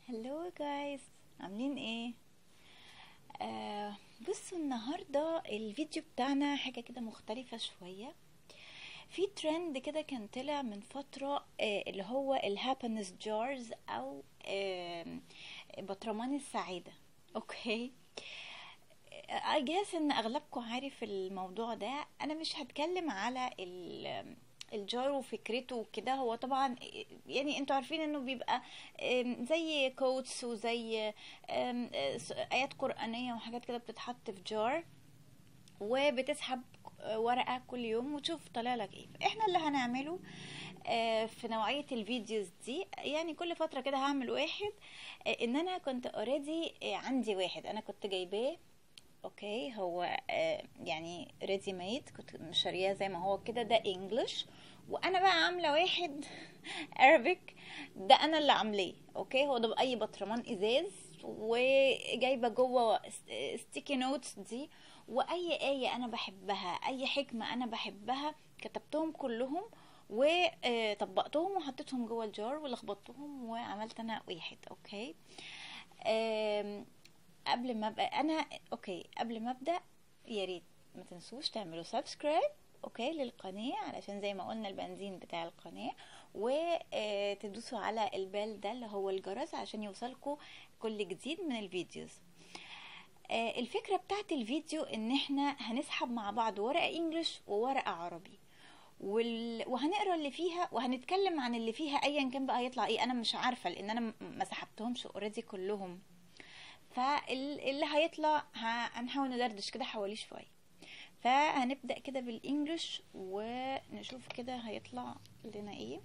هلو جايز عاملين ايه آه بصوا النهارده الفيديو بتاعنا حاجه كده مختلفه شويه في ترند كده كان طلع من فتره آه اللي هو الهابينس جارز او آه بطرمان السعاده اوكي I guess ان اغلبكم عارف الموضوع ده انا مش هتكلم على ال الجار وفكرته وكده هو طبعا يعني انتوا عارفين انه بيبقى زي كوتس وزي ايات قرآنية وحاجات كده بتتحط في جار وبتسحب ورقة كل يوم وتشوف طالع لك ايه احنا اللي هنعمله في نوعية الفيديوز دي يعني كل فترة كده هعمل واحد ان انا كنت اوريدي عندي واحد انا كنت جايباه اوكي هو آه يعني ريدي ميد كنت شارياه زي ما هو كده ده انجلش وانا بقى عامله واحد ارابيك ده انا اللي عاملاه اوكي هو ده باي بطرمان ازاز وجايبه جوه ستيكي نوتس دي واي ايه انا بحبها اي حكمه انا بحبها كتبتهم كلهم وطبقتهم وحطيتهم جوه الجار ولخبطتهم وعملت انا واحد اوكي آه قبل ما ابقى انا اوكي قبل ما ابدا يا ريت ما تنسوش تعملوا سبسكرايب اوكي للقناه علشان زي ما قلنا البنزين بتاع القناه وتدوسوا على البال ده اللي هو الجرس عشان يوصلكم كل جديد من الفيديوز الفكره بتاعت الفيديو ان احنا هنسحب مع بعض ورقه انجلش وورقه عربي وال... وهنقرا اللي فيها وهنتكلم عن اللي فيها ايا كان بقى يطلع ايه انا مش عارفه لان انا ما سحبتهمش اوريدي كلهم فاللي هيطلع هنحاول ندردش كده حواليه شويه فهنبدا كده بالانجلش ونشوف كده هيطلع لنا ايه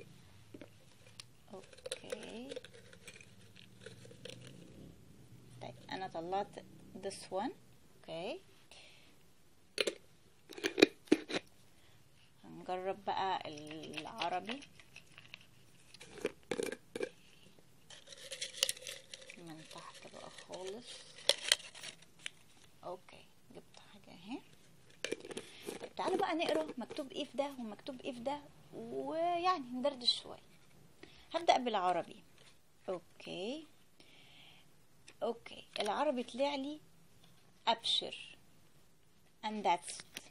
اوكي طيب انا طلعت this one اوكي هنجرب بقى العربي من تحت بقى خالص اوكي جبت حاجة اهي طيب تعالوا بقى نقرا مكتوب ايه في ده ومكتوب ايه في ده ويعني ندردش شوية هبدأ بالعربي اوكي اوكي العربي طلع لي ابشر and that's it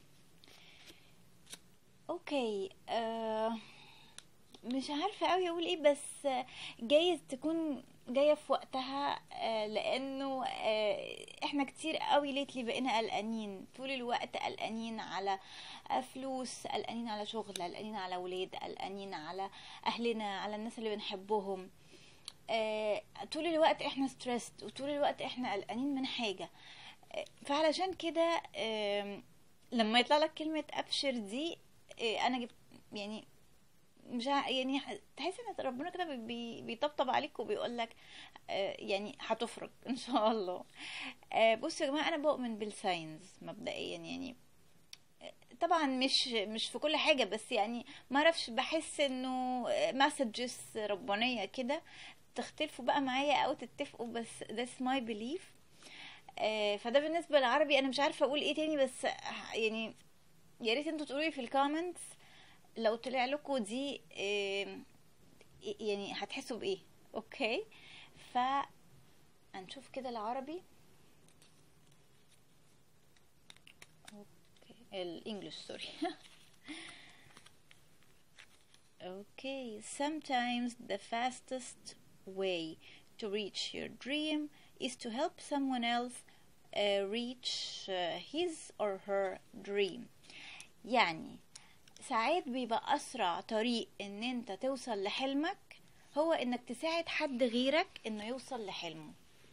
اوكي آه مش عارفة قوي اقول ايه بس جايز تكون جايه في وقتها لانه احنا كتير قوي ليتلي بقينا قلقانين طول الوقت قلقانين على فلوس قلقانين على شغل قلقانين على ولاد قلقانين على اهلنا على الناس اللي بنحبهم طول الوقت احنا ستريسد وطول الوقت احنا قلقانين من حاجه فعلشان كده لما يطلع لك كلمه ابشر دي انا جبت يعني مش يعني تحس ان ربنا كده بي بيطبطب عليك وبيقول لك آه يعني هتفرج ان شاء الله آه بصوا يا جماعه انا بؤمن بالساينز مبدئيا يعني طبعا مش مش في كل حاجه بس يعني ما اعرفش بحس انه مسجز ربانيه كده تختلفوا بقى معايا او تتفقوا بس that's my belief آه فده بالنسبه للعربي انا مش عارفه اقول ايه تاني بس يعني يا ريت انتوا تقولوا لي في الكومنتس لو طلع لكم دي يعني هتحسوا بايه اوكي ف هنشوف كده العربي اوكي الانجليش سوري okay sometimes the fastest way to reach your dream is to help someone else uh, reach uh, his or her dream يعني ساعات بيبقى اسرع طريق ان انت توصل لحلمك هو انك تساعد حد غيرك انه يوصل لحلمه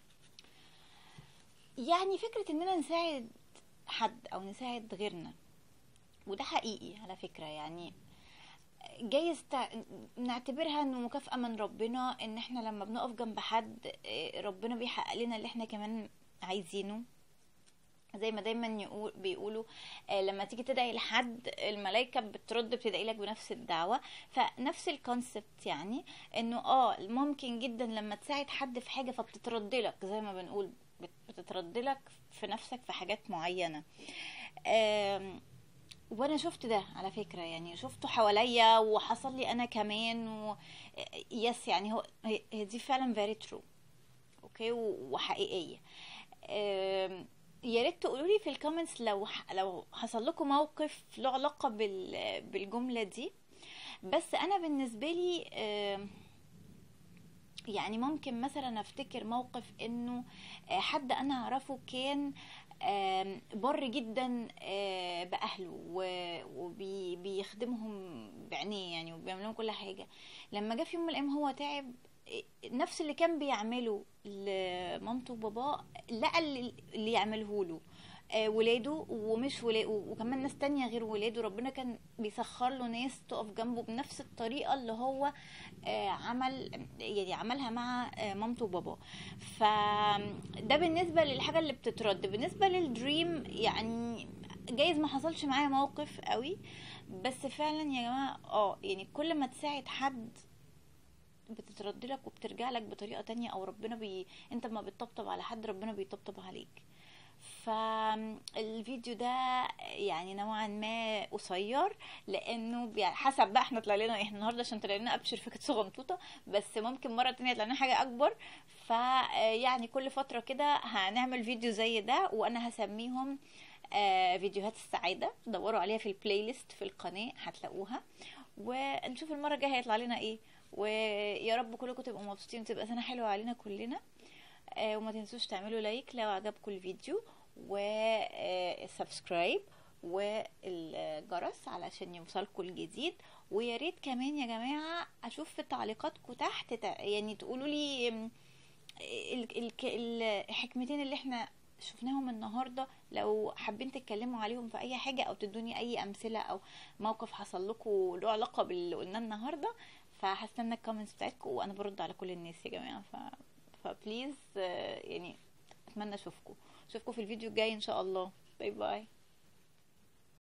يعني فكرة اننا نساعد حد او نساعد غيرنا وده حقيقي على فكرة يعني جايز تع... نعتبرها انه مكافأة من ربنا ان احنا لما بنقف جنب حد ربنا بيحقق لنا اللي احنا كمان عايزينه زي ما دايما يقول بيقولوا آه لما تيجي تدعي لحد الملائكه بترد بتدعي لك بنفس الدعوه فنفس الكونسبت يعني انه اه ممكن جدا لما تساعد حد في حاجه فبتترد لك زي ما بنقول بتترد لك في نفسك في حاجات معينه وانا شفت ده على فكرة يعني شفته حواليا وحصل لي انا كمان و... يس يعني هو هي هي دي فعلا very true اوكي و- وحقيقية أم، يا ريت تقولوا لي في الكومنتس لو ح- لو حصل لكم موقف له علاقة بال... بالجملة دي بس انا بالنسبة لي أم، يعني ممكن مثلا افتكر موقف انه آه، حد انا اعرفه كان آم، بر جدا آه، باهله وبيخدمهم بعينيه يعني وبيعمل لهم كل حاجه لما جه في يوم من الايام هو تعب آه، نفس اللي كان بيعمله لمامته وباباه لقى اللي اللي يعمله له آه، ولاده ومش ولاده وكمان ناس تانية غير ولاده ربنا كان بيسخر له ناس تقف جنبه بنفس الطريقة اللي هو آه، عمل يعني عملها مع آه، مامته وباباه فده بالنسبة للحاجة اللي بتترد بالنسبة للدريم يعني جايز ما حصلش معايا موقف قوي بس فعلا يا جماعة اه يعني كل ما تساعد حد بتترد لك وبترجع لك بطريقة تانية او ربنا بي انت ما بتطبطب على حد ربنا بيطبطب عليك فالفيديو ده يعني نوعا ما قصير لانه بي- حسب بقى احنا طلع لنا احنا النهارده عشان طلع لنا ابشر فكانت صغنطوطه بس ممكن مره تانية يطلع لنا حاجه اكبر فيعني كل فتره كده هنعمل فيديو زي ده وانا هسميهم آه، فيديوهات السعاده دوروا عليها في البلاي ليست في القناه هتلاقوها ونشوف المره الجايه هيطلع لنا ايه ويا رب كلكم تبقوا مبسوطين وتبقى سنه حلوه علينا كلنا آه، وما تنسوش تعملوا لايك لو عجبكم الفيديو وسبسكرايب والجرس علشان يوصلكم الجديد ويا ريت كمان يا جماعه اشوف في تعليقاتكم تحت تع- يعني تقولوا لي ال- ال- ال- الحكمتين اللي احنا شفناهم النهارده لو حابين تتكلموا عليهم في اي حاجه او تدوني اي امثله او موقف حصل لكم له علاقه باللي قلناه النهارده فهستنى الكومنتس بتاعتكم وانا برد على كل الناس يا جماعه ف فبليز يعني اتمنى اشوفكم اشوفكم في الفيديو الجاي ان شاء الله باي باي